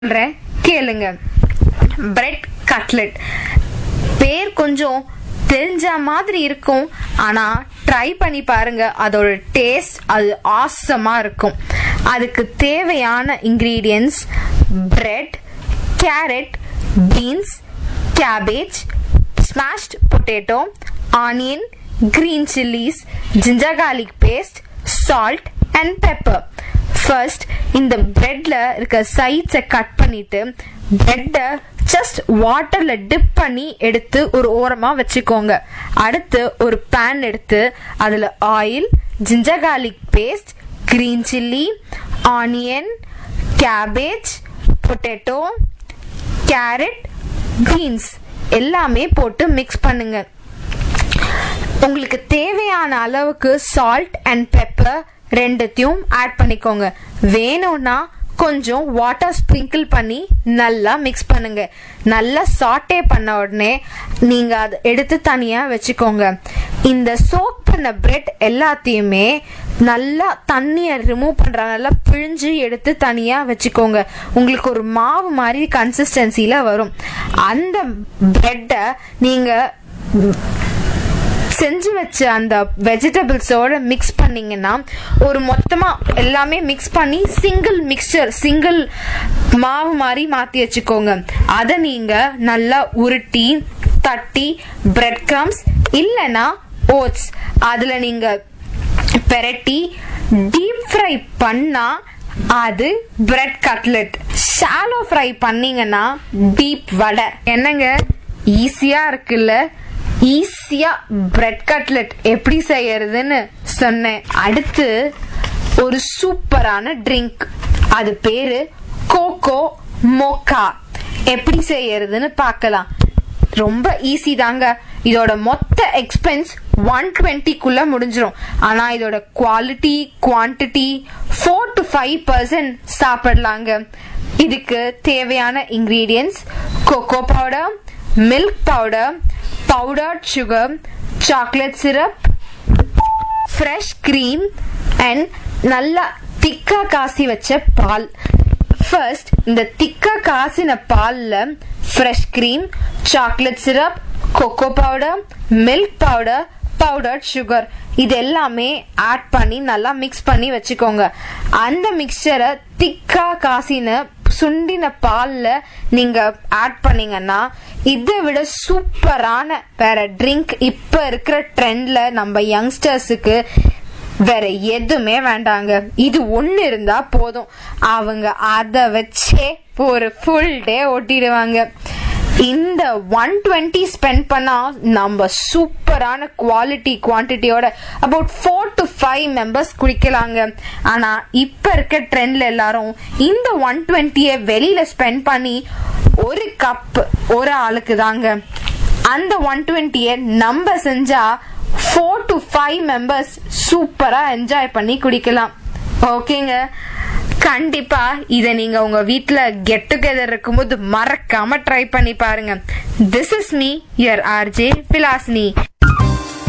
சொல்றேன் கேளுங்க bread cutlet பேர் கொஞ்சம் தெரிஞ்ச மாதிரி இருக்கும் ஆனா ட்ரை பண்ணி பாருங்க அதோட டேஸ்ட் அது ஆசமா இருக்கும் அதுக்கு தேவையான ingredients bread carrot beans cabbage smashed potato onion green chilies ginger garlic paste salt and pepper first இந்த பிரெட்ல இருக்க சைட்ஸை கட் பண்ணிட்டு பிரெட்டை ஜஸ்ட் வாட்டர்ல டிப் பண்ணி எடுத்து ஒரு ஓரமா வச்சுக்கோங்க அடுத்து ஒரு பேன் எடுத்து அதுல oil ginger garlic paste green chilli onion cabbage potato carrot beans எல்லாமே போட்டு மிக்ஸ் பண்ணுங்க உங்களுக்கு தேவையான அளவுக்கு சால்ட் அண்ட் பெப்பர் ரெண்டுத்தையும் ஆட் பண்ணிக்கோங்க வேணும்னா கொஞ்சம் வாட்டர் ஸ்ப்ரிங்கிள் பண்ணி நல்லா மிக்ஸ் பண்ணுங்க நல்லா சாட்டே பண்ண உடனே நீங்க அதை எடுத்து தனியா வச்சுக்கோங்க இந்த சோக் பண்ண பிரெட் எல்லாத்தையுமே நல்லா தண்ணியை ரிமூவ் பண்ற நல்லா பிழிஞ்சு எடுத்து தனியா வச்சுக்கோங்க உங்களுக்கு ஒரு மாவு மாதிரி கன்சிஸ்டன்சில வரும் அந்த பிரெட்டை நீங்க செஞ்சு வச்ச அந்த வெஜிடபிள்ஸோட மிக்ஸ் பண்ணீங்கன்னா ஒரு மொத்தமா எல்லாமே மிக்ஸ் பண்ணி சிங்கிள் மிக்சர் சிங்கிள் மாவு மாதிரி மாத்தி வச்சுக்கோங்க அதை நீங்க நல்லா உருட்டி தட்டி பிரெட் கிரம்ஸ் இல்லைன்னா ஓட்ஸ் அதுல நீங்க பெரட்டி டீப் ஃப்ரை பண்ணா அது பிரெட் கட்லெட் ஷாலோ ஃப்ரை பண்ணீங்கன்னா டீப் வடை என்னங்க ஈஸியா இருக்குல்ல ஈஸியா பிரெட் கட்லெட் எப்படி செய்யறதுன்னு சொன்னேன் அடுத்து ஒரு சூப்பரான ட்ரிங்க் அது பேரு கோகோ மோக்கா எப்படி செய்யறதுன்னு பார்க்கலாம் ரொம்ப ஈஸி தாங்க இதோட மொத்த எக்ஸ்பென்ஸ் ஒன் டுவெண்ட்டிக்குள்ள முடிஞ்சிரும் ஆனா இதோட quality quantity four to five percent சாப்பிடலாங்க இதுக்கு தேவையான ingredients cocoa powder milk powder powdered sugar chocolate syrup fresh cream and நல்லா திக்கா காசி வச்ச பால் ஃபர்ஸ்ட் இந்த திக்கா காசின பால்ல fresh cream chocolate syrup cocoa powder milk powder powdered sugar இது எல்லாமே ஆட் பண்ணி நல்லா மிக்ஸ் பண்ணி வச்சுக்கோங்க அந்த மிக்சரை திக்கா காசின சுண்டின பால்ல நீங்க ஆட் பண்ணீங்கன்னா இதை விட சூப்பரான வேற ட்ரிங்க் இப்ப இருக்கிற ட்ரெண்ட்ல நம்ம யங்ஸ்டர்ஸுக்கு வேற எதுவுமே வேண்டாங்க இது ஒண்ணு இருந்தா போதும் அவங்க அதை வச்சே ஒரு ஃபுல் டே ஓட்டிடுவாங்க இந்த ஒன் டுவெண்ட்டி ஸ்பெண்ட் பண்ணா நம்ம சூப்பரான குவாலிட்டி குவான்டிட்டியோட about four to five members குடிக்கலாங்க ஆனா இப்ப இருக்க ட்ரெண்ட்ல எல்லாரும் இந்த ஒன் டுவெண்ட்டிய வெளியில ஸ்பெண்ட் பண்ணி ஒரு கப் ஒரு ஆளுக்கு தாங்க அந்த ஒன் டுவெண்ட்டிய நம்ம செஞ்சா ஃபோர் டு ஃபைவ் மெம்பர்ஸ் சூப்பரா என்ஜாய் பண்ணி குடிக்கலாம் ஓகேங்க கண்டிப்பா இத நீங்க உங்க வீட்ல கெட் டுகெதர் இருக்கும்போது மறக்காம ட்ரை பண்ணி பாருங்க this is me your RJ பிலாஸ்னி